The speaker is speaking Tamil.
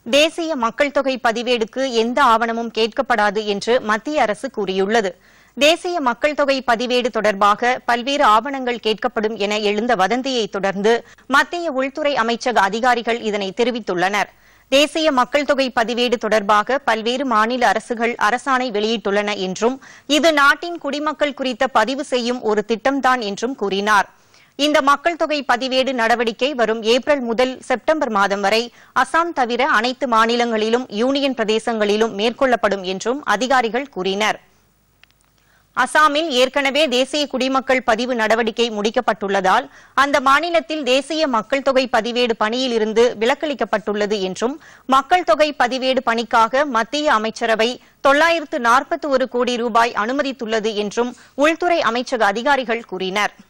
தேசிய மக்கள் தொகை பதிவேடுக்கு எந்த ஆவணமும் கேட்கப்படாது என்று மத்திய அரசு கூறியுள்ளது தேசிய மக்கள் தொகை பதிவேடு தொடர்பாக பல்வேறு ஆவணங்கள் கேட்கப்படும் என எழுந்த வதந்தியை தொடர்ந்து மத்திய உள்துறை அமைச்சக அதிகாரிகள் இதனை தெரிவித்துள்ளனர் தேசிய மக்கள் தொகை பதிவேடு தொடர்பாக பல்வேறு மாநில அரசுகள் அரசாணை வெளியிட்டுள்ளன என்றும் இது நாட்டின் குடிமக்கள் குறித்த பதிவு செய்யும் ஒரு திட்டம்தான் என்றும் கூறினார் இந்த மக்கள் தொகை பதிவேடு நடவடிக்கை வரும் ஏப்ரல் முதல் செப்டம்பர் மாதம் வரை அசாம் தவிர அனைத்து மாநிலங்களிலும் யூனியன் பிரதேசங்களிலும் மேற்கொள்ளப்படும் என்றும் அதிகாரிகள் கூறினர் அசாமில் ஏற்கனவே தேசிய குடிமக்கள் பதிவு நடவடிக்கை முடிக்கப்பட்டுள்ளதால் அந்த மாநிலத்தில் தேசிய மக்கள் தொகை பதிவேடு பணியில் இருந்து விலக்களிக்கப்பட்டுள்ளது என்றும் மக்கள் தொகை பதிவேடு பணிக்காக மத்திய அமைச்சரவை தொள்ளாயிரத்து நாற்பத்தி ஒரு கோடி ரூபாய் அனுமதித்துள்ளது என்றும் உள்துறை அமைச்சக அதிகாரிகள் கூறினர்